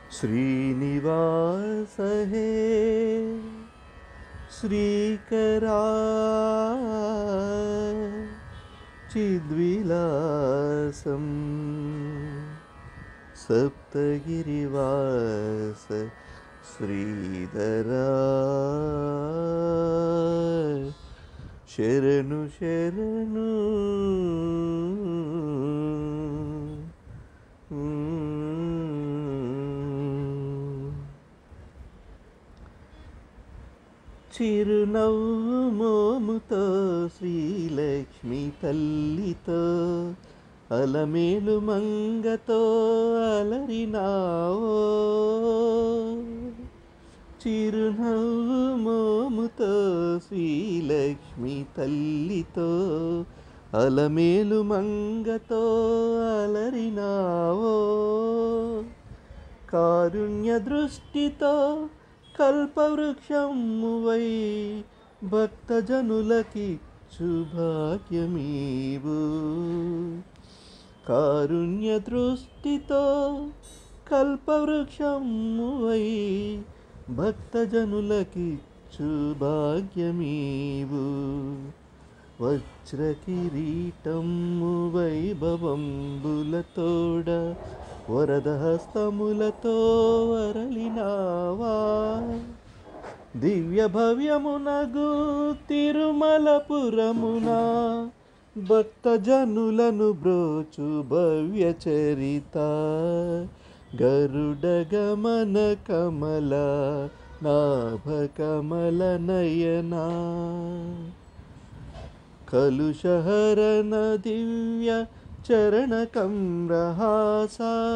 श्रीनिवास हे श्रीकरा चिद्विलासं सप्तगिरिवास श्रीधरा శరణు శరణు చిరునవ్వు మోముతో శ్రీలక్ష్మి తల్లితో అలమేలు మంగతో అలరినావో చిరునవ్వు మోముతో శ్రీలక్ష్మి తల్లితో అలమేలు మంగతో అలరినావో కారుణ్య దృష్టితో కల్పవృక్షమువై భక్తజనులకిచ్చు భాగ్యమీవు కారుణ్య దృష్టితో కల్పవృక్షమువై భక్తజనులకిచ్చు భాగ్యమీవు వజ్రకిరీటము వైభవంబులతోడ వరద హస్తములతో వరలినావా దివ్య భవ్యమునగు తిరుమలపురమున భక్తజనులను బ్రోచు భవ్య చరిత గరుడ గమన కమల నాభ కమల నయనా కలుషహరణ దివ్య చరణ కమ్రహాస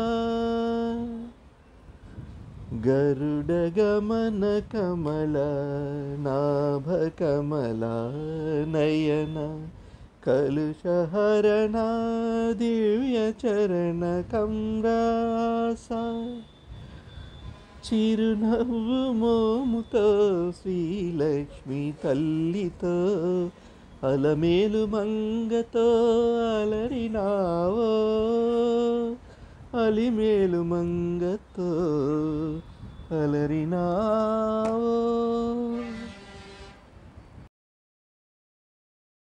గరుడ గమన కమల నాభ కమల నయన కలుషహరణ దివ్య చరణ కమ్రాస చిరునవ్వు మోముతో శ్రీలక్ష్మి తల్లితో అలమేలు మంగతో అలరినావో అలిమేలు మంగతో అలరినావో